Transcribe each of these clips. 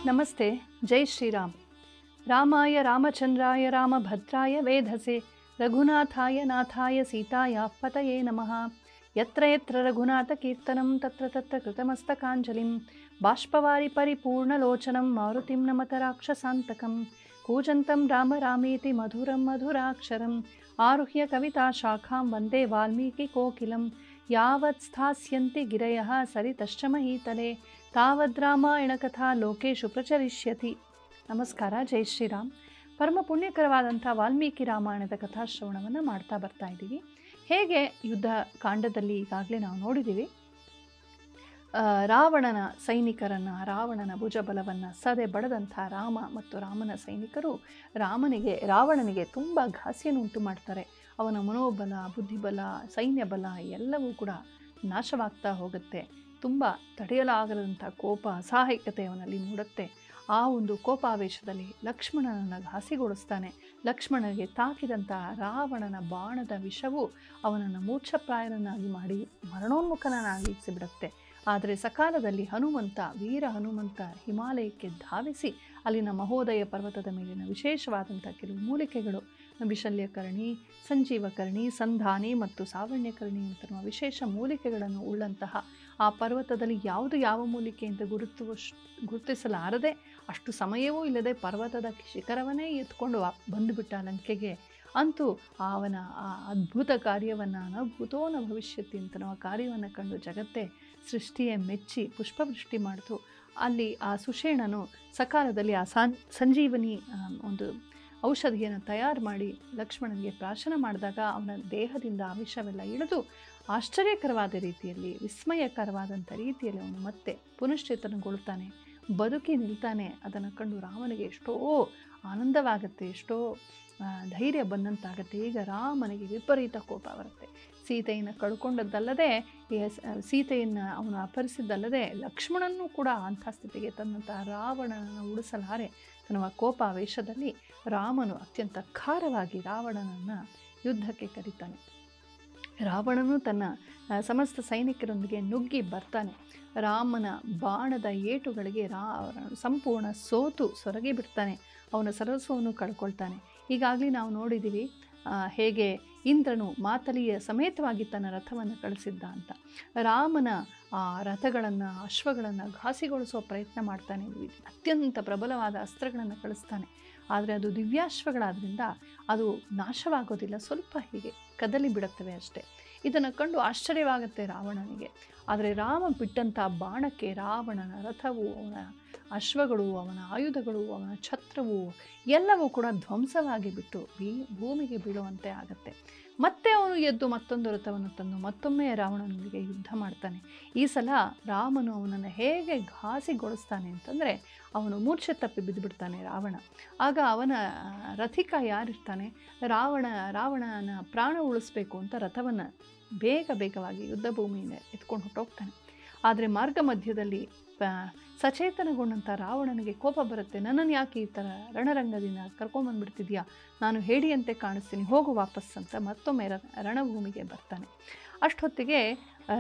ನಮಸ್ತೆ ಜೈ ಶ್ರೀರಾಮ್ ರಾಮಾಯ ರಾಮಚಂದ್ರಾಯ ರಾಮಭದ್ರಾಯ ವೇಧಸೆ ರಘುನಾಥಾಯ ನಾಥಾಯ ಸೀತಾಯ ಪತಯೇ ನಮಃ ಯತ್ರ ಯತ್ರ ರಘುನಾಥ ಕೀರ್ತನಂ ತತ್ರ ತತ್ರ ಕೃತಮಸ್ತಕಾಂಜಲಿಂ ಬಾಷ್ಪವಾರಿ ಪರಿಪೂರ್ಣಲೋಚನಂ ಮಾರುತಿಂ ನಮತ ರಾಕ್ಷಸಾಂತಕಂ ಕೂಜಂತಂ ರಾಮ ರಾಮೇತಿ ಮಧುರಂ ಮಧುರಾಕ್ಷರಂ ಆರುಹ್ಯ ಕವಿತಾ ಶಾಖಾಂ ವಂದೇ ವಾಲ್ಮೀಕಿ ಕೋಕಿಲಂ ಯಾವತ್ ಸ್ಥಾಸ್ಯಂತಿ ಗಿರಯಃ ಸರಿತಶ್ಚ ಮಹೀತಲೆ ತಾವದ್ರಾಮಾಯಣಕಥಾ ಲೋಕೇಶು ಪ್ರಚರಿಷ್ಯತಿ ನಮಸ್ಕಾರ ಜೈ ಶ್ರೀರಾಮ್ ಪರಮ ಪುಣ್ಯಕರವಾದಂಥ ವಾಲ್ಮೀಕಿ ರಾಮಾಯಣದ ಕಥಾಶ್ರವಣವನ್ನು ಮಾಡ್ತಾ ಬರ್ತಾ ಇದ್ದೀವಿ ಹೇಗೆ ಯುದ್ಧ ಕಾಂಡದಲ್ಲಿ ಈಗಾಗಲೇ ನಾವು ನೋಡಿದ್ದೀವಿ ಆ, ರಾವಣನ ಸೈನಿಕರನ್ನು ರಾವಣನ ಭುಜಬಲವನ್ನು ಸದೆ ಬಡದಂಥ ರಾಮ ಮತ್ತು ರಾಮನ ಸೈನಿಕರು ರಾಮನಿಗೆ ರಾವಣನಿಗೆ ತುಂಬ ಘಾಸಿಯನ್ನು ಉಂಟು ಮಾಡ್ತಾರೆ ಅವನ ಮನೋಬಲ ಬುದ್ಧಿಬಲ ಸೈನ್ಯ ಬಲ ಎಲ್ಲವೂ ಕೂಡ ನಾಶವಾಗ್ತಾ ಹೋಗುತ್ತೆ ತುಂಬ ತಡೆಯಲಾಗದಂಥ ಕೋಪ ಅಸಹಾಯಕತೆ ಅವನಲ್ಲಿ ಮೂಡುತ್ತೆ ಆ ಒಂದು ಕೋಪಾವೇಶದಲ್ಲಿ ಲಕ್ಷ್ಮಣನನ್ನು ಘಾಸಿಗೊಳಿಸ್ತಾನೆ ಲಕ್ಷ್ಮಣನಿಗೆ ತಾಕಿದಂಥ ರಾವಣನ ಬಾಣದ ವಿಷವು ಅವನನ್ನು ಮೂರ್ಛಪ್ರಾಯರನ್ನಾಗಿ ಮಾಡಿ ಮರಣೋನ್ಮುಖನಾಗಿಸಿಬಿಡುತ್ತೆ ಆದರೆ ಸಕಾಲದಲ್ಲಿ ಹನುಮಂತ ವೀರ ಹನುಮಂತ ಹಿಮಾಲಯಕ್ಕೆ ಧಾವಿಸಿ ಅಲ್ಲಿನ ಮಹೋದಯ ಪರ್ವತದ ಮೇಲಿನ ವಿಶೇಷವಾದಂಥ ಕೆಲವು ಮೂಲಿಕೆಗಳು ವಿಶಲ್ಯಕರ್ಣಿ ಸಂಜೀವಕರ್ಣಿ ಸಂಧಾನಿ ಮತ್ತು ಸಾವಣ್ಯಕರ್ಣಿ ಅಂತನ್ನುವ ವಿಶೇಷ ಮೂಲಿಕೆಗಳನ್ನು ಉಳ್ಳಂತಹ ಆ ಪರ್ವತದಲ್ಲಿ ಯಾವುದು ಯಾವ ಮೂಲಿಕೆ ಅಂತ ಗುರುತು ಗುರುತಿಸಲಾರದೆ ಅಷ್ಟು ಸಮಯವೂ ಇಲ್ಲದೆ ಪರ್ವತದ ಶಿಖರವನ್ನೇ ಎತ್ಕೊಂಡು ವಾ- ಬಂದುಬಿಟ್ಟ ಲಂಕೆಗೆ ಅಂತೂ ಅವನ ಆ ಅದ್ಭುತ ಕಾರ್ಯವನ್ನು ಅನಭೂತೋ ನ ಭವಿಷ್ಯತಿ ಅಂತ ನಾವು ಕಾರ್ಯವನ್ನು ಕಂಡು ಜಗತ್ತೇ ಸೃಷ್ಟಿಯೇ ಮೆಚ್ಚಿ ಪುಷ್ಪವೃಷ್ಟಿ ಮಾಡಿತು ಅಲ್ಲಿ ಆ ಸುಷೇಣನು ಸಕಾಲದಲ್ಲಿ ಆ ಸಾನ್ ಸಂಜೀವನಿ ಆ, ಒಂದು ಔಷಧಿಯನ್ನು ತಯಾರು ಮಾಡಿ ಲಕ್ಷ್ಮಣನಿಗೆ ಪ್ರಾಶನ ಮಾಡಿದಾಗ ಅವನ ದೇಹದಿಂದ ಆ ವಿಷವೆಲ್ಲ ಇಳಿದು ಆಶ್ಚರ್ಯಕರವಾದ ರೀತಿಯಲ್ಲಿ ವಿಸ್ಮಯಕರವಾದಂಥ ರೀತಿಯಲ್ಲಿ ಅವನು ಮತ್ತೆ ಪುನಶ್ಚೇತನಗೊಳ್ತಾನೆ ಬದುಕಿ ನಿಲ್ತಾನೆ ಅದನ್ನು ಕಂಡು ರಾಮನಿಗೆ ಎಷ್ಟೋ ಆನಂದವಾಗುತ್ತೆ ಎಷ್ಟೋ ಆ, ಧೈರ್ಯ ಬಂದಂತಾಗುತ್ತೆ ಈಗ ರಾಮನಿಗೆ ವಿಪರೀತ ಕೋಪ ಬರುತ್ತೆ ಸೀತೆಯನ್ನು ಕಳ್ಕೊಂಡದ್ದಲ್ಲದೆ ಈ ಸ- ಸೀತೆಯನ್ನು ಅವನು ಅಪಹರಿಸಿದ್ದಲ್ಲದೆ ಲಕ್ಷ್ಮಣನೂ ಕೂಡ ಅಂಥ ಸ್ಥಿತಿಗೆ ತನ್ನಂಥ ರಾವಣನನ್ನು ಉಳಿಸಲಾರೆ ತನ್ನ ಕೋಪಾವೇಶದಲ್ಲಿ ರಾಮನು ಅತ್ಯಂತ ಖಾರವಾಗಿ ರಾವಣನನ್ನು ಯುದ್ಧಕ್ಕೆ ಕರೀತಾನೆ ರಾವಣನು ತನ್ನ ಆ, ಸಮಸ್ತ ಸೈನಿಕರೊಂದಿಗೆ ನುಗ್ಗಿ ಬರ್ತಾನೆ ರಾಮನ ಬಾಣದ ಏಟುಗಳಿಗೆ ರಾ ಸಂಪೂರ್ಣ ಸೋತು ಸೊರಗಿ ಬಿಡ್ತಾನೆ ಅವನ ಸರಸ್ವವನ್ನು ಕಳ್ಕೊಳ್ತಾನೆ ಈಗಾಗಲೇ ನಾವು ನೋಡಿದ್ದೀವಿ ಆ, ಹೇಗೆ ಇಂದ್ರನು ಮಾತಲಿಯ ಸಮೇತವಾಗಿ ತನ್ನ ರಥವನ್ನು ಕಳಿಸಿದ್ದ ಅಂತ ರಾಮನ ಆ ರಥಗಳನ್ನು ಅಶ್ವಗಳನ್ನು ಘಾಸಿಗೊಳಿಸುವ ಪ್ರಯತ್ನ ಮಾಡ್ತಾನೆ ಅತ್ಯಂತ ಪ್ರಬಲವಾದ ಅಸ್ತ್ರಗಳನ್ನು ಕಳಿಸ್ತಾನೆ ಆದರೆ ಅದು ದಿವ್ಯಾಶ್ವಗಳಾದ್ರಿಂದ ಅದು ನಾಶವಾಗೋದಿಲ್ಲ ಸ್ವಲ್ಪ ಹೀಗೆ ಕದಲಿ ಬಿಡುತ್ತವೆ ಅಷ್ಟೇ ಇದನ್ನು ಕಂಡು ಆಶ್ಚರ್ಯವಾಗುತ್ತೆ ರಾವಣನಿಗೆ ಆದರೆ ರಾಮ ಬಿಟ್ಟಂಥ ಬಾಣಕ್ಕೆ ರಾವಣನ ರಥವು ಅವನ ಅಶ್ವಗಳು ಅವನ ಆಯುಧಗಳು ಅವನ ಛತ್ರವು ಎಲ್ಲವೂ ಕೂಡ ಧ್ವಂಸವಾಗಿ ಬಿಟ್ಟು ಬೀ ಭೂಮಿಗೆ ಬೀಳುವಂತೆ ಆಗುತ್ತೆ ಮತ್ತೆ ಅವನು ಎದ್ದು ಮತ್ತೊಂದು ರಥವನ್ನು ತಂದು ಮತ್ತೊಮ್ಮೆ ರಾವಣನಿಗೆ ಯುದ್ಧ ಮಾಡ್ತಾನೆ ಈ ಸಲ ರಾಮನು ಅವನನ್ನು ಹೇಗೆ ಘಾಸಿಗೊಳಿಸ್ತಾನೆ ಅಂತಂದರೆ ಅವನು ಮೂರ್ಛೆ ತಪ್ಪಿ ಬಿದ್ದುಬಿಡ್ತಾನೆ ರಾವಣ ಆಗ ಅವನ ರಥಿಕ ಯಾರಿರ್ತಾನೆ ರಾವಣ ರಾವಣನ ಪ್ರಾಣ ಉಳಿಸ್ಬೇಕು ಅಂತ ರಥವನ್ನು ಬೇಗ ಬೇಗವಾಗಿ ಯುದ್ಧ ಭೂಮಿಯಿಂದ ಎತ್ಕೊಂಡು ಹೊಟ್ಟೋಗ್ತಾನೆ ಆದರೆ ಮಾರ್ಗ ಮಧ್ಯದಲ್ಲಿ ಪ- ಸಚೇತನಗೊಂಡಂಥ ರಾವಣನಿಗೆ ಕೋಪ ಬರುತ್ತೆ ನನ್ನನ್ನು ಯಾಕೆ ಈ ಥರ ರಣರಂಗದಿಂದ ಕರ್ಕೊಂಬಂದ್ಬಿಡ್ತಿದ್ಯಾ ನಾನು ಹೇಡಿಯಂತೆ ಕಾಣಿಸ್ತೀನಿ ಹೋಗು ವಾಪಸ್ ಅಂತ ಮತ್ತೊಮ್ಮೆ ರ- ರಣಭೂಮಿಗೆ ಬರ್ತಾನೆ ಅಷ್ಟೊತ್ತಿಗೆ ಆ,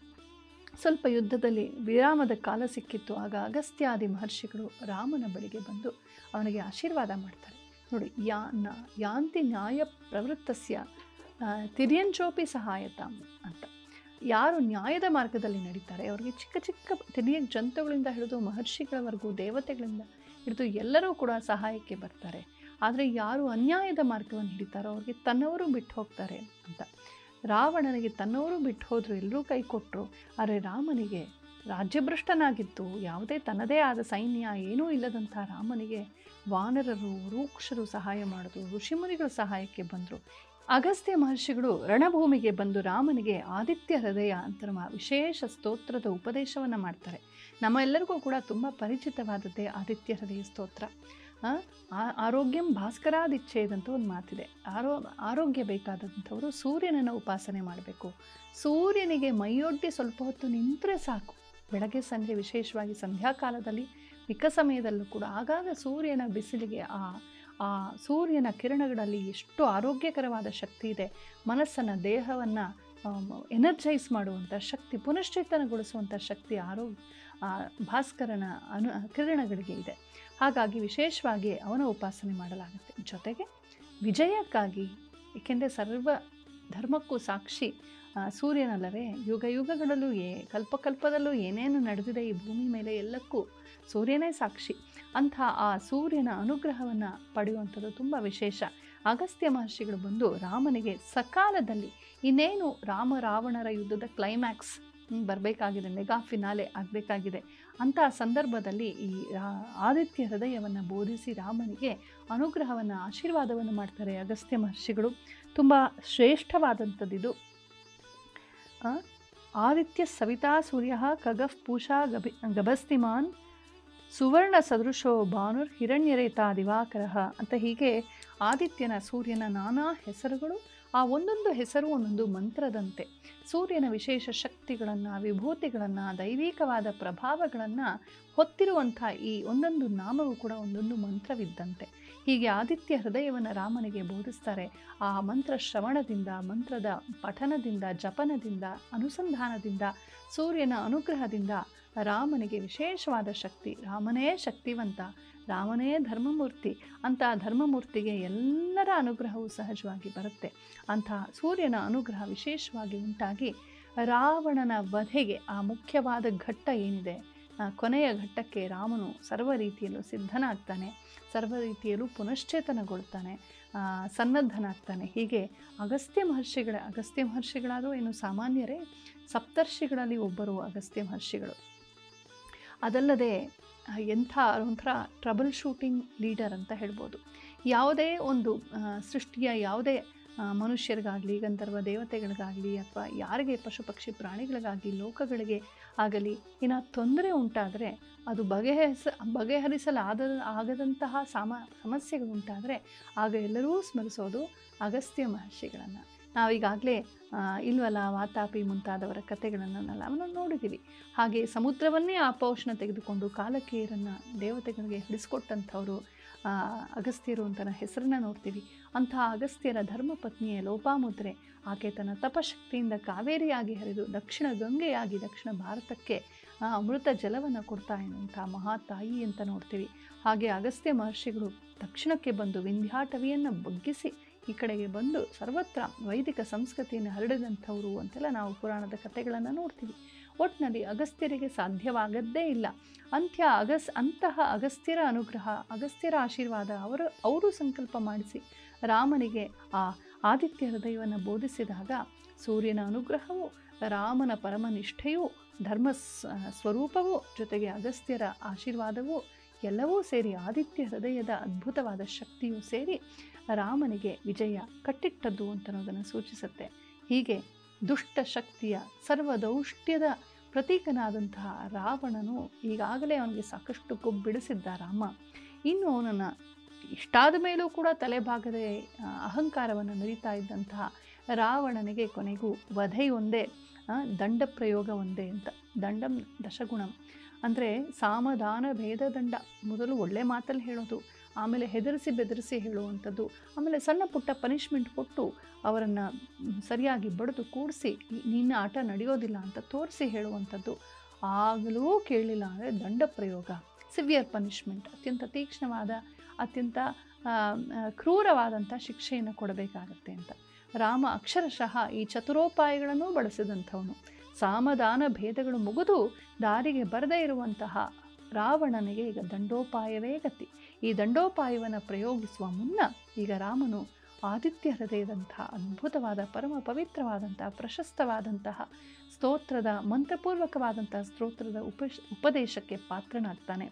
ಸ್ವಲ್ಪ ಯುದ್ಧದಲ್ಲಿ ವಿರಾಮದ ಕಾಲ ಸಿಕ್ಕಿತ್ತು ಆಗ ಅಗಸ್ತ್ಯಾದಿ ಮಹರ್ಷಿಗಳು ರಾಮನ ಬಳಿಗೆ ಬಂದು ಅವನಿಗೆ ಆಶೀರ್ವಾದ ಮಾಡ್ತಾರೆ ನೋಡಿ ಯಾ ನ ಯಾಂತಿ ನ್ಯಾಯ ಪ್ರವೃತ್ತಸ್ಯ ಆ, ತಿರ್ಯಂಚೋಪಿ ಸಹಾಯತಾಂ ಅಂತ ಯಾರು ನ್ಯಾಯದ ಮಾರ್ಗದಲ್ಲಿ ನಡೀತಾರೆ ಅವರಿಗೆ ಚಿಕ್ಕ ಚಿಕ್ಕ ತಿರಿಯ ಜಂತುಗಳಿಂದ ಹಿಡಿದು ಮಹರ್ಷಿಗಳವರೆಗೂ ದೇವತೆಗಳಿಂದ ಹಿಡಿದು ಎಲ್ಲರೂ ಕೂಡ ಸಹಾಯಕ್ಕೆ ಬರ್ತಾರೆ ಆದರೆ ಯಾರು ಅನ್ಯಾಯದ ಮಾರ್ಗವನ್ನು ಹಿಡಿತಾರೋ ಅವ್ರಿಗೆ ತನ್ನವರು ಬಿಟ್ಟು ಹೋಗ್ತಾರೆ ಅಂತ ರಾವಣನಿಗೆ ತನ್ನವರು ಬಿಟ್ಟು ಹೋದರು ಎಲ್ಲರೂ ಕೈ ಕೊಟ್ಟರು ಆದರೆ ರಾಮನಿಗೆ ರಾಜ್ಯಭ್ರಷ್ಟನಾಗಿದ್ದು ಯಾವುದೇ ತನ್ನದೇ ಆದ ಸೈನ್ಯ ಏನೂ ಇಲ್ಲದಂಥ ರಾಮನಿಗೆ ವಾನರರು ರೂಕ್ಷರು ಸಹಾಯ ಮಾಡಿದ್ರು ಋಷಿಮುನಿಗಳು ಸಹಾಯಕ್ಕೆ ಬಂದರು ಅಗಸ್ತ್ಯ ಮಹರ್ಷಿಗಳು ರಣಭೂಮಿಗೆ ಬಂದು ರಾಮನಿಗೆ ಆದಿತ್ಯ ಹೃದಯ ಅಂತ ನಮ್ಮ ವಿಶೇಷ ಸ್ತೋತ್ರದ ಉಪದೇಶವನ್ನು ಮಾಡ್ತಾರೆ ನಮ್ಮ ಎಲ್ಲರಿಗೂ ಕೂಡ ತುಂಬ ಪರಿಚಿತವಾದದ್ದೇ ಆದಿತ್ಯ ಹೃದಯ ಸ್ತೋತ್ರ ಆ, ಆ- ಆರೋಗ್ಯಂ ಭಾಸ್ಕರಾದಿಚ್ಛೇದಂತ ಒಂದು ಮಾತಿದೆ ಆರೋ ಆರೋಗ್ಯ ಬೇಕಾದಂಥವರು ಸೂರ್ಯನನ್ನು ಉಪಾಸನೆ ಮಾಡಬೇಕು ಸೂರ್ಯನಿಗೆ ಮೈಯೊಡ್ಡಿ ಸ್ವಲ್ಪ ಹೊತ್ತು ನಿಂತರೆ ಸಾಕು ಬೆಳಗ್ಗೆ ಸಂಜೆ ವಿಶೇಷವಾಗಿ ಸಂಧ್ಯಾಕಾಲದಲ್ಲಿ ಮಿಕ್ಕ ಸಮಯದಲ್ಲೂ ಕೂಡ ಆಗಾಗ ಸೂರ್ಯನ ಬಿಸಿಲಿಗೆ ಆ ಆ ಸೂರ್ಯನ ಕಿರಣಗಳಲ್ಲಿ ಎಷ್ಟು ಆರೋಗ್ಯಕರವಾದ ಶಕ್ತಿ ಇದೆ ಮನಸ್ಸನ್ನು ದೇಹವನ್ನು ಎನರ್ಜೈಸ್ ಮಾಡುವಂಥ ಶಕ್ತಿ ಪುನಶ್ಚೇತನಗೊಳಿಸುವಂಥ ಶಕ್ತಿ ಆರೋಗ್ಯ ಆ ಭಾಸ್ಕರನ ಅನು ಕಿರಣಗಳಿಗೆ ಇದೆ ಹಾಗಾಗಿ ವಿಶೇಷವಾಗಿ ಅವನ ಉಪಾಸನೆ ಮಾಡಲಾಗುತ್ತೆ ಜೊತೆಗೆ ವಿಜಯಕ್ಕಾಗಿ ಏಕೆಂದರೆ ಸರ್ವ ಧರ್ಮಕ್ಕೂ ಸಾಕ್ಷಿ ಆ, ಸೂರ್ಯನಲ್ಲವೇ ಯುಗ ಯುಗಗಳಲ್ಲೂ ಏ ಕಲ್ಪಕಲ್ಪದಲ್ಲೂ ಏನೇನು ನಡೆದಿದೆ ಈ ಭೂಮಿ ಮೇಲೆ ಎಲ್ಲಕ್ಕೂ ಸೂರ್ಯನೇ ಸಾಕ್ಷಿ ಅಂಥ ಆ ಸೂರ್ಯನ ಅನುಗ್ರಹವನ್ನು ಪಡೆಯುವಂಥದ್ದು ತುಂಬ ವಿಶೇಷ ಅಗಸ್ತ್ಯ ಮಹರ್ಷಿಗಳು ಬಂದು ರಾಮನಿಗೆ ಸಕಾಲದಲ್ಲಿ ಇನ್ನೇನು ರಾಮ ರಾವಣರ ಯುದ್ಧದ ಕ್ಲೈಮ್ಯಾಕ್ಸ್ ಬರಬೇಕಾಗಿದೆ ಮೆಗಾ ಫಿನಾಲೆ ಆಗಬೇಕಾಗಿದೆ ಅಂತಹ ಸಂದರ್ಭದಲ್ಲಿ ಈ ರಾ- ಆದಿತ್ಯ ಹೃದಯವನ್ನು ಬೋಧಿಸಿ ರಾಮನಿಗೆ ಅನುಗ್ರಹವನ್ನು ಆಶೀರ್ವಾದವನ್ನು ಮಾಡ್ತಾರೆ ಅಗಸ್ತ್ಯ ಮಹರ್ಷಿಗಳು ತುಂಬ ಶ್ರೇಷ್ಠವಾದಂಥದ್ದಿದು ಆ, ಆದಿತ್ಯ ಸವಿತಾ ಸೂರ್ಯ ಖಗಃ ಪೂಷಾ ಗಭಿ ಗಭಸ್ತಿಮಾನ್ ಸುವರ್ಣ ಸದೃಶೋ ಭಾನುರ್ ಹಿರಣ್ಯರೇತಾ ದಿವಾಕರ ಅಂತ ಹೀಗೆ ಆದಿತ್ಯನ ಸೂರ್ಯನ ನಾನಾ ಹೆಸರುಗಳು ಆ ಒಂದೊಂದು ಹೆಸರು ಒಂದೊಂದು ಮಂತ್ರದಂತೆ ಸೂರ್ಯನ ವಿಶೇಷ ಶಕ್ತಿಗಳನ್ನು ವಿಭೂತಿಗಳನ್ನು ದೈವಿಕವಾದ ಪ್ರಭಾವಗಳನ್ನು ಹೊತ್ತಿರುವಂಥ ಈ ಒಂದೊಂದು ನಾಮವು ಕೂಡ ಒಂದೊಂದು ಮಂತ್ರವಿದ್ದಂತೆ ಹೀಗೆ ಆದಿತ್ಯ ಹೃದಯವನ್ನು ರಾಮನಿಗೆ ಬೋಧಿಸ್ತಾರೆ ಆ ಮಂತ್ರ ಶ್ರವಣದಿಂದ ಮಂತ್ರದ ಪಠನದಿಂದ ಜಪನದಿಂದ ಅನುಸಂಧಾನದಿಂದ ಸೂರ್ಯನ ಅನುಗ್ರಹದಿಂದ ರಾಮನಿಗೆ ವಿಶೇಷವಾದ ಶಕ್ತಿ ರಾಮನೇ ಶಕ್ತಿವಂತ ರಾಮನೇ ಧರ್ಮಮೂರ್ತಿ ಅಂಥ ಧರ್ಮಮೂರ್ತಿಗೆ ಎಲ್ಲರ ಅನುಗ್ರಹವು ಸಹಜವಾಗಿ ಬರುತ್ತೆ ಅಂತಹ ಸೂರ್ಯನ ಅನುಗ್ರಹ ವಿಶೇಷವಾಗಿ ಉಂಟಾಗಿ ರಾವಣನ ವಧೆಗೆ ಆ ಮುಖ್ಯವಾದ ಘಟ್ಟ ಏನಿದೆ ಆ ಕೊನೆಯ ಘಟ್ಟಕ್ಕೆ ರಾಮನು ಸರ್ವ ರೀತಿಯಲ್ಲೂ ಸಿದ್ಧನಾಗ್ತಾನೆ ಸರ್ವ ರೀತಿಯಲ್ಲೂ ಪುನಶ್ಚೇತನಗೊಳ್ತಾನೆ ಆ, ಸನ್ನದ್ಧನಾಗ್ತಾನೆ ಹೀಗೆ ಅಗಸ್ತ್ಯ ಮಹರ್ಷಿಗಳ ಅಗಸ್ತ್ಯ ಮಹರ್ಷಿಗಳಾದರೂ ಏನು ಸಾಮಾನ್ಯರೇ ಸಪ್ತರ್ಷಿಗಳಲ್ಲಿ ಒಬ್ಬರು ಅಗಸ್ತ್ಯ ಮಹರ್ಷಿಗಳು ಅದಲ್ಲದೆ ಆ, ಎಂಥ ಒಂಥರ ಟ್ರಬಲ್ ಶೂಟಿಂಗ್ ಲೀಡರ್ ಅಂತ ಹೇಳ್ಬೋದು ಯಾವುದೇ ಒಂದು ಆ, ಸೃಷ್ಟಿಯ ಯಾವುದೇ ಆ, ಮನುಷ್ಯರಿಗಾಗಲಿ ಗಂಧರ್ವ ದೇವತೆಗಳಿಗಾಗಲಿ ಅಥವಾ ಯಾರಿಗೆ ಪಶು ಪಕ್ಷಿ ಪ್ರಾಣಿಗಳಿಗಾಗಲಿ ಲೋಕಗಳಿಗೆ ಆಗಲಿ ಏನೋ ತೊಂದರೆ ಉಂಟಾದರೆ ಅದು ಬಗೆಹರಿಸ ಬಗೆಹರಿಸಲಾದ ಆಗದಂತಹ ಸಾಮ ಸಮಸ್ಯೆಗಳು ಉಂಟಾದರೆ ಆಗ ಎಲ್ಲರೂ ಸ್ಮರಿಸೋದು ಅಗಸ್ತ್ಯ ಮಹರ್ಷಿಗಳನ್ನು ನಾವೀಗಾಗಲೇ ಇಲ್ವಲ್ಲ ವಾತಾಪಿ ಮುಂತಾದವರ ಕಥೆಗಳನ್ನು ನಾವು ನೋಡಿದ್ದೀವಿ ಹಾಗೆ ಸಮುದ್ರವನ್ನೇ ಆಪೋಷಣ ತೆಗೆದುಕೊಂಡು ಕಾಲಕೇರನ್ನು ದೇವತೆಗಳಿಗೆ ಹಿಡಿಸ್ಕೊಟ್ಟಂಥವರು ಆ, ಅಗಸ್ತ್ಯರು ಅಂತ ಹೆಸರನ್ನ ನೋಡ್ತೀವಿ ಅಂತಹ ಅಗಸ್ತ್ಯರ ಧರ್ಮಪತ್ನಿಯ ಲೋಪಾಮುದ್ರೆ ಆಕೆ ತನ್ನ ತಪಶಕ್ತಿಯಿಂದ ಕಾವೇರಿಯಾಗಿ ಹರಿದು ದಕ್ಷಿಣ ಗಂಗೆಯಾಗಿ ದಕ್ಷಿಣ ಭಾರತಕ್ಕೆ ಆ, ಅಮೃತ ಜಲವನ್ನು ಕೊಡ್ತಾ ಇರುವಂಥ ಮಹಾತಾಯಿ ಅಂತ ನೋಡ್ತೀವಿ ಹಾಗೆ ಅಗಸ್ತ್ಯ ಮಹರ್ಷಿಗಳು ದಕ್ಷಿಣಕ್ಕೆ ಬಂದು ವಿಂಧ್ಯಾಟವಿಯನ್ನು ಬಗ್ಗಿಸಿ ಈ ಕಡೆಗೆ ಬಂದು ಸರ್ವತ್ರ ವೈದಿಕ ಸಂಸ್ಕೃತಿಯನ್ನು ಹರಡಿದಂಥವರು ಅಂತೆಲ್ಲ ನಾವು ಪುರಾಣದ ಕಥೆಗಳನ್ನು ನೋಡ್ತೀವಿ ಒಟ್ಟಿನಲ್ಲಿ ಅಗಸ್ತ್ಯರಿಗೆ ಸಾಧ್ಯವಾಗದ್ದೇ ಇಲ್ಲ ಅಂತ್ಯ ಅಗಸ್ ಅಂತಹ ಅಗಸ್ತ್ಯರ ಅನುಗ್ರಹ ಅಗಸ್ತ್ಯರ ಆಶೀರ್ವಾದ ಅವರು ಅವರು ಸಂಕಲ್ಪ ಮಾಡಿಸಿ ರಾಮನಿಗೆ ಆ ಆದಿತ್ಯ ಹೃದಯವನ್ನು ಬೋಧಿಸಿದಾಗ ಸೂರ್ಯನ ಅನುಗ್ರಹವು ರಾಮನ ಪರಮನಿಷ್ಠೆಯು ಧರ್ಮ ಸ್- ಸ್ವರೂಪವು ಜೊತೆಗೆ ಅಗಸ್ತ್ಯರ ಆಶೀರ್ವಾದವು ಎಲ್ಲವೂ ಸೇರಿ ಆದಿತ್ಯ ಹೃದಯದ ಅದ್ಭುತವಾದ ಶಕ್ತಿಯು ಸೇರಿ ರಾಮನಿಗೆ ವಿಜಯ ಕಟ್ಟಿಟ್ಟದ್ದು ಅಂತ ಅನ್ನೋದನ್ನು ಸೂಚಿಸುತ್ತೆ ಹೀಗೆ ದುಷ್ಟ ಶಕ್ತಿಯ ಸರ್ವದೌಷ್ಟ್ಯದ ಪ್ರತೀಕನಾದಂತಹ ರಾವಣನು ಈಗಾಗಲೇ ಅವನಿಗೆ ಸಾಕಷ್ಟು ಕೊಬ್ಬಿಡಿಸಿದ್ದ ರಾಮ ಇನ್ನು ಅವನನ್ನು ಇಷ್ಟಾದ ಮೇಲೂ ಕೂಡ ತಲೆಭಾಗದೆ ಆ, ಅಹಂಕಾರವನ್ನು ಮೆರಿತಾ ಇದ್ದಂತಹ ರಾವಣನಿಗೆ ಕೊನೆಗೂ ವಧೆಯೊಂದೇ ಆ, ದಂಡ ಪ್ರಯೋಗ ಒಂದೇ ಅಂತ ದಂಡಂ ದಶಗುಣಂ ಅಂದರೆ ಸಾಮದಾನ ಭೇದ ದಂಡ ಮೊದಲು ಒಳ್ಳೆ ಮಾತಲ್ಲಿ ಹೇಳೋದು ಆಮೇಲೆ ಹೆದರಿಸಿ ಬೆದರಿಸಿ ಹೇಳುವಂಥದ್ದು ಆಮೇಲೆ ಸಣ್ಣ ಪುಟ್ಟ ಪನಿಷ್ಮೆಂಟ್ ಕೊಟ್ಟು ಅವರನ್ನು ಸರಿಯಾಗಿ ಬಡಿದು ಕೂಡಿಸಿ ನಿನ್ನ ಆಟ ನಡೆಯೋದಿಲ್ಲ ಅಂತ ತೋರಿಸಿ ಹೇಳುವಂಥದ್ದು ಆಗಲೂ ಕೇಳಲಿಲ್ಲ ಅಂದರೆ ದಂಡ ಪ್ರಯೋಗ ಸಿವಿಯರ್ ಪನಿಷ್ಮೆಂಟ್ ಅತ್ಯಂತ ತೀಕ್ಷ್ಣವಾದ ಅತ್ಯಂತ ಆ, ಆ, ಕ್ರೂರವಾದಂಥ ಶಿಕ್ಷೆಯನ್ನು ಕೊಡಬೇಕಾಗತ್ತೆ ಅಂತ ರಾಮ ಅಕ್ಷರಶಃ ಈ ಚತುರೋಪಾಯಗಳನ್ನು ಬಳಸಿದಂಥವನು ಸಾಮದಾನ ಭೇದಗಳು ಮುಗಿದು ದಾರಿಗೆ ಬರದೇ ಇರುವಂತಹ ರಾವಣನಿಗೆ ಈಗ ದಂಡೋಪಾಯವೇ ಗತಿ ಈ ದಂಡೋಪಾಯವನ್ನು ಪ್ರಯೋಗಿಸುವ ಮುನ್ನ ಈಗ ರಾಮನು ಆದಿತ್ಯ ಹೃದಯದಂತಹ ಅದ್ಭುತವಾದ ಪರಮ ಪವಿತ್ರವಾದಂತಹ ಪ್ರಶಸ್ತವಾದಂತಹ ಸ್ತೋತ್ರದ ಮಂತ್ರಪೂರ್ವಕವಾದಂತಹ ಸ್ತೋತ್ರದ ಉಪ ಉಪದೇಶಕ್ಕೆ ಪಾತ್ರನಾಗ್ತಾನೆ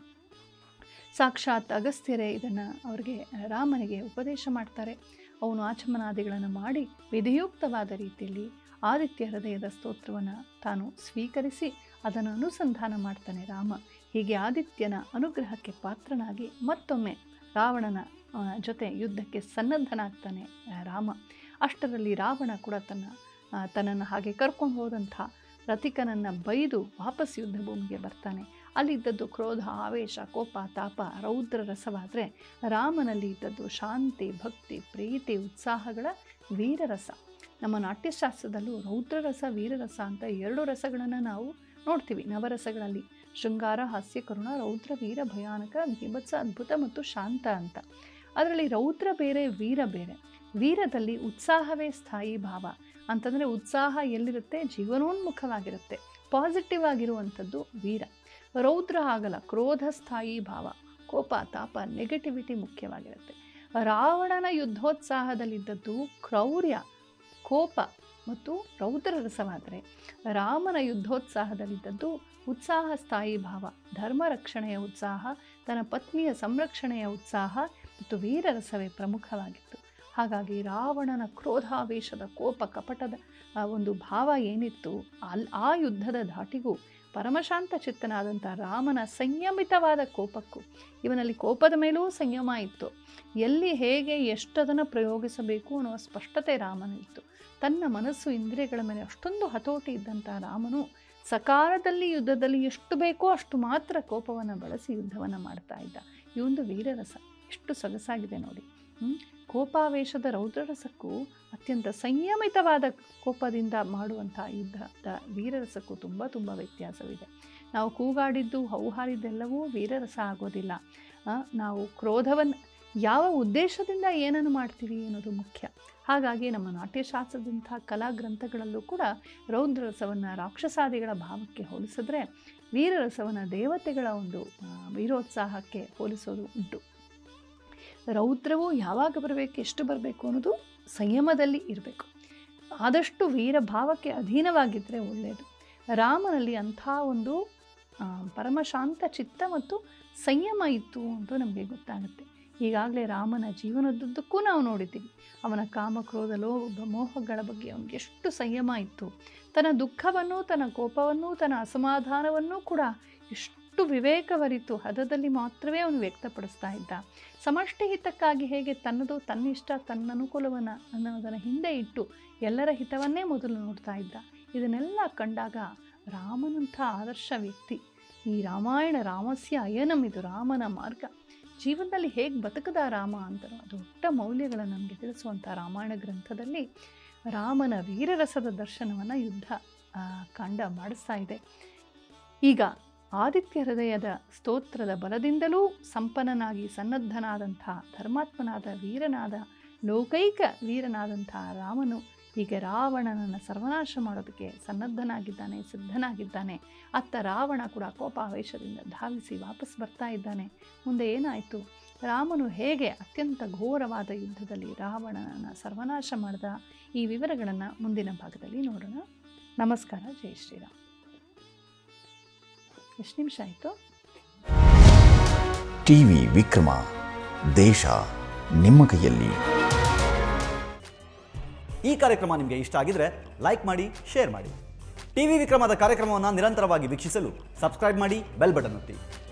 ಸಾಕ್ಷಾತ್ ಅಗಸ್ತ್ಯರೇ ಇದನ್ನು ಅವರಿಗೆ ರಾಮನಿಗೆ ಉಪದೇಶ ಮಾಡ್ತಾರೆ ಅವನು ಆಚಮನಾದಿಗಳನ್ನು ಮಾಡಿ ವಿಧಿಯುಕ್ತವಾದ ರೀತಿಯಲ್ಲಿ ಆದಿತ್ಯ ಹೃದಯದ ಸ್ತೋತ್ರವನ್ನು ತಾನು ಸ್ವೀಕರಿಸಿ ಅದನ್ನು ಅನುಸಂಧಾನ ಮಾಡ್ತಾನೆ ರಾಮ ಹೀಗೆ ಆದಿತ್ಯನ ಅನುಗ್ರಹಕ್ಕೆ ಪಾತ್ರನಾಗಿ ಮತ್ತೊಮ್ಮೆ ರಾವಣನ ಆ, ಜೊತೆ ಯುದ್ಧಕ್ಕೆ ಸನ್ನದ್ಧನಾಗ್ತಾನೆ ಆ, ರಾಮ ಅಷ್ಟರಲ್ಲಿ ರಾವಣ ಕೂಡ ತನ್ನ ಆ, ತನ್ನನ್ನು ಹಾಗೆ ಕರ್ಕೊಂಡು ಹೋದಂಥ ರತಿಕನನ್ನು ಬೈದು ವಾಪಸ್ ಯುದ್ಧ ಭೂಮಿಗೆ ಬರ್ತಾನೆ ಅಲ್ಲಿದ್ದದ್ದು ಕ್ರೋಧ ಆವೇಶ ಕೋಪ ತಾಪ ರೌದ್ರ ರಸವಾದರೆ ರಾಮನಲ್ಲಿ ಇದ್ದದ್ದು ಶಾಂತಿ ಭಕ್ತಿ ಪ್ರೀತಿ ಉತ್ಸಾಹಗಳ ವೀರರಸ ನಮ್ಮ ನಾಟ್ಯಶಾಸ್ತ್ರದಲ್ಲೂ ರೌದ್ರರಸ ವೀರರಸ ಅಂತ ಎರಡು ರಸಗಳನ್ನು ನಾವು ನೋಡ್ತೀವಿ ನವರಸಗಳಲ್ಲಿ ಶೃಂಗಾರ ಹಾಸ್ಯ ಕರುಣ ರೌದ್ರ ವೀರ ಭಯಾನಕ ಭೀಭತ್ಸ ಅದ್ಭುತ ಮತ್ತು ಶಾಂತ ಅಂತ ಅದರಲ್ಲಿ ರೌದ್ರ ಬೇರೆ ವೀರ ಬೇರೆ ವೀರದಲ್ಲಿ ಉತ್ಸಾಹವೇ ಸ್ಥಾಯಿ ಭಾವ ಅಂತಂದರೆ ಉತ್ಸಾಹ ಎಲ್ಲಿರುತ್ತೆ ಜೀವನೋನ್ಮುಖವಾಗಿರುತ್ತೆ ಪಾಸಿಟಿವ್ ಆಗಿರುವಂಥದ್ದು ವೀರ ರೌದ್ರ ಆಗಲ್ಲ ಕ್ರೋಧ ಸ್ಥಾಯಿ ಭಾವ ಕೋಪ ತಾಪ ನೆಗೆಟಿವಿಟಿ ಮುಖ್ಯವಾಗಿರುತ್ತೆ ರಾವಣನ ಯುದ್ಧೋತ್ಸಾಹದಲ್ಲಿದ್ದದ್ದು ಕ್ರೌರ್ಯ ಕೋಪ ಮತ್ತು ರೌದ್ರ ರಸವಾದರೆ ರಾಮನ ಯುದ್ಧೋತ್ಸಾಹದಲ್ಲಿದ್ದದ್ದು ಉತ್ಸಾಹ ಸ್ಥಾಯಿ ಭಾವ ಧರ್ಮ ರಕ್ಷಣೆಯ ಉತ್ಸಾಹ ತನ್ನ ಪತ್ನಿಯ ಸಂರಕ್ಷಣೆಯ ಉತ್ಸಾಹ ಮತ್ತು ವೀರರಸವೇ ಪ್ರಮುಖವಾಗಿತ್ತು ಹಾಗಾಗಿ ರಾವಣನ ಕ್ರೋಧಾವೇಶದ ಕೋಪ ಕಪಟದ ಆ ಒಂದು ಭಾವ ಏನಿತ್ತು ಅಲ್ ಆ ಯುದ್ಧದ ಧಾಟಿಗೂ ಪರಮಶಾಂತ ಚಿತ್ತನಾದಂಥ ರಾಮನ ಸಂಯಮಿತವಾದ ಕೋಪಕ್ಕೂ ಇವನಲ್ಲಿ ಕೋಪದ ಮೇಲೂ ಸಂಯಮ ಇತ್ತು ಎಲ್ಲಿ ಹೇಗೆ ಎಷ್ಟದನ್ನು ಪ್ರಯೋಗಿಸಬೇಕು ಅನ್ನುವ ಸ್ಪಷ್ಟತೆ ರಾಮನಿತ್ತು ತನ್ನ ಮನಸ್ಸು ಇಂದ್ರಿಯಗಳ ಮೇಲೆ ಅಷ್ಟೊಂದು ಹತೋಟಿ ಇದ್ದಂಥ ರಾಮನು ಸಕಾಲದಲ್ಲಿ ಯುದ್ಧದಲ್ಲಿ ಎಷ್ಟು ಬೇಕೋ ಅಷ್ಟು ಮಾತ್ರ ಕೋಪವನ್ನು ಬಳಸಿ ಯುದ್ಧವನ್ನು ಮಾಡ್ತಾ ಇದ್ದ ಈ ಒಂದು ವೀರರಸ ಎಷ್ಟು ಸೊಗಸಾಗಿದೆ ನೋಡಿ ಹ್ಮ್? ಕೋಪಾವೇಶದ ರೌದ್ರರಸಕ್ಕೂ ಅತ್ಯಂತ ಸಂಯಮಿತವಾದ ಕೋಪದಿಂದ ಮಾಡುವಂಥ ಯುದ್ಧದ ವೀರರಸಕ್ಕೂ ತುಂಬ ತುಂಬ ವ್ಯತ್ಯಾಸವಿದೆ ನಾವು ಕೂಗಾಡಿದ್ದು ಹೌಹಾರಿದ್ದೆಲ್ಲವೂ ವೀರರಸ ಆಗೋದಿಲ್ಲ ಆ, ನಾವು ಕ್ರೋಧವನ್ನು ಯಾವ ಉದ್ದೇಶದಿಂದ ಏನನ್ನು ಮಾಡ್ತೀವಿ ಅನ್ನೋದು ಮುಖ್ಯ ಹಾಗಾಗಿ ನಮ್ಮ ನಾಟ್ಯಶಾಸ್ತ್ರದಂಥ ಕಲಾ ಗ್ರಂಥಗಳಲ್ಲೂ ಕೂಡ ರೌದ್ರರಸವನ್ನು ರಾಕ್ಷಸಾದಿಗಳ ಭಾವಕ್ಕೆ ಹೋಲಿಸಿದ್ರೆ ವೀರರಸವನ್ನು ದೇವತೆಗಳ ಒಂದು ಆ, ವೀರೋತ್ಸಾಹಕ್ಕೆ ಹೋಲಿಸೋದು ಉಂಟು ರೌದ್ರವು ಯಾವಾಗ ಬರಬೇಕು ಎಷ್ಟು ಬರಬೇಕು ಅನ್ನೋದು ಸಂಯಮದಲ್ಲಿ ಇರಬೇಕು ಆದಷ್ಟು ವೀರ ಭಾವಕ್ಕೆ ಅಧೀನವಾಗಿದ್ದರೆ ಒಳ್ಳೆಯದು ರಾಮನಲ್ಲಿ ಅಂಥ ಒಂದು ಆ, ಪರಮಶಾಂತ ಚಿತ್ತ ಮತ್ತು ಸಂಯಮ ಇತ್ತು ಅಂತ ನಮಗೆ ಗೊತ್ತಾಗುತ್ತೆ ಈಗಾಗಲೇ ರಾಮನ ಜೀವನದುದ್ದಕ್ಕೂ ನಾವು ನೋಡಿದ್ದೀವಿ ಅವನ ಕಾಮಕ್ರೋಧ ಲೋಭ ಮೋಹಗಳ ಬಗ್ಗೆ ಅವನಿಗೆ ಎಷ್ಟು ಸಂಯಮ ಇತ್ತು ತನ್ನ ದುಃಖವನ್ನು ತನ್ನ ಕೋಪವನ್ನು ತನ್ನ ಅಸಮಾಧಾನವನ್ನು ಕೂಡ ಎಷ್ಟು ವಿವೇಕವರಿತು ಹದದಲ್ಲಿ ಮಾತ್ರವೇ ಅವನು ವ್ಯಕ್ತಪಡಿಸ್ತಾ ಇದ್ದ ಸಮಷ್ಟಿ ಹಿತಕ್ಕಾಗಿ ಹೇಗೆ ತನ್ನದು ತನ್ನಿಷ್ಟ ತನ್ನ ಅನುಕೂಲವನ್ನು ಅನ್ನೋದನ್ನು ಹಿಂದೆ ಇಟ್ಟು ಎಲ್ಲರ ಹಿತವನ್ನೇ ಮೊದಲು ನೋಡ್ತಾ ಇದ್ದ ಇದನ್ನೆಲ್ಲ ಕಂಡಾಗ ರಾಮನಂಥ ಆದರ್ಶ ವ್ಯಕ್ತಿ ಈ ರಾಮಾಯಣ ರಾಮಸ್ಯ ಅಯನಂ ಇದು ರಾಮನ ಮಾರ್ಗ ಜೀವನದಲ್ಲಿ ಹೇಗೆ ಬದುಕದ ರಾಮ ಅಂತ ದೊಡ್ಡ ಮೌಲ್ಯಗಳನ್ನು ನಮಗೆ ತಿಳಿಸುವಂಥ ರಾಮಾಯಣ ಗ್ರಂಥದಲ್ಲಿ ರಾಮನ ವೀರರಸದ ದರ್ಶನವನ್ನು ಯುದ್ಧ ಆ, ಕಾಂಡ ಮಾಡಿಸ್ತಾ ಇದೆ ಈಗ ಆದಿತ್ಯ ಹೃದಯದ ಸ್ತೋತ್ರದ ಬಲದಿಂದಲೂ ಸಂಪನ್ನನಾಗಿ ಸನ್ನದ್ಧನಾದಂಥ ಧರ್ಮಾತ್ಮನಾದ ವೀರನಾದ ಲೋಕೈಕ ವೀರನಾದಂಥ ರಾಮನು ಈಗ ರಾವಣನನ್ನು ಸರ್ವನಾಶ ಮಾಡೋದಕ್ಕೆ ಸನ್ನದ್ಧನಾಗಿದ್ದಾನೆ ಸಿದ್ಧನಾಗಿದ್ದಾನೆ ಅತ್ತ ರಾವಣ ಕೂಡ ಕೋಪಾವೇಶದಿಂದ ಧಾವಿಸಿ ವಾಪಸ್ ಬರ್ತಾ ಇದ್ದಾನೆ ಮುಂದೆ ಏನಾಯಿತು ರಾಮನು ಹೇಗೆ ಅತ್ಯಂತ ಘೋರವಾದ ಯುದ್ಧದಲ್ಲಿ ರಾವಣನನ್ನು ಸರ್ವನಾಶ ಮಾಡಿದ ಈ ವಿವರಗಳನ್ನು ಮುಂದಿನ ಭಾಗದಲ್ಲಿ ನೋಡೋಣ ನಮಸ್ಕಾರ ಜೈ ಶ್ರೀರಾಮ್ ಎಷ್ಟು ನಿಮಿಷ ಆಯಿತು ಟಿವಿ ವಿಕ್ರಮ ದೇಶ ನಿಮ್ಮ ಕೈಯಲ್ಲಿ ಈ ಕಾರ್ಯಕ್ರಮ ನಿಮಗೆ ಇಷ್ಟ ಆಗಿದ್ರೆ ಲೈಕ್ ಮಾಡಿ ಶೇರ್ ಮಾಡಿ ಟಿವಿ ವಿಕ್ರಮದ ಕಾರ್ಯಕ್ರಮವನ್ನು ನಿರಂತರವಾಗಿ ವೀಕ್ಷಿಸಲು ಸಬ್ಸ್ಕ್ರೈಬ್ ಮಾಡಿ ಬೆಲ್ ಬಟನ್ ಒತ್ತಿ